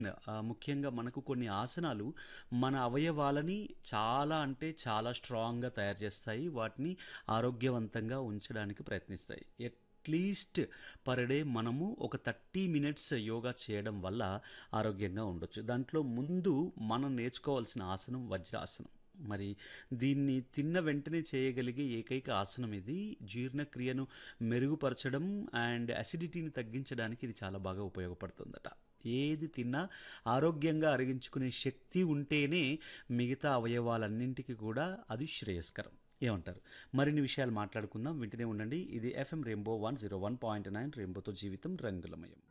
ఆహ్, ముఖ్యంగా మనకు కొన్ని ఆసనాలు మన అవయవాలని చాలా అంటే చాలా స్ట్రాంగ్‌గా తయారు చేస్తాయి. వాటిని ఆరోగ్యవంతంగా ఉంచడానికి ప్రయత్నిస్తాయి. అట్‌లీస్ట్ పర్ డే మనము ఒక 30 మినిట్స్ యోగా చేయడం వల్ల ఆరోగ్యంగా ఉండొచ్చు. దాంట్లో ముందు మనం నేర్చుకోవాల్సిన ఆసనం వజ్రాసనం. మరి దీన్ని తిన్న వెంటనే చేయగలిగే ఏకైక ఆసనం ఇది. జీర్ణక్రియను మెరుగుపరచడం అండ్ అసిడిటీని తగ్గించడానికి ఇది చాలా బాగా ఉపయోగపడుతుందట. ఏది తిన్నా ఆరోగ్యంగా అరిగించుకునే శక్తి ఉంటేనే మిగతా అవయవాలన్నింటికి కూడా అది శ్రేయస్కరం. ఏమంటారు? మరిన్ని విషయాలు మాట్లాడుకుందాం. వింటూనే ఉండండి. ఇది ఎఫ్ఎం రెయిన్బో 101.9 రెయిన్బోతో జీవితం రంగులమయం.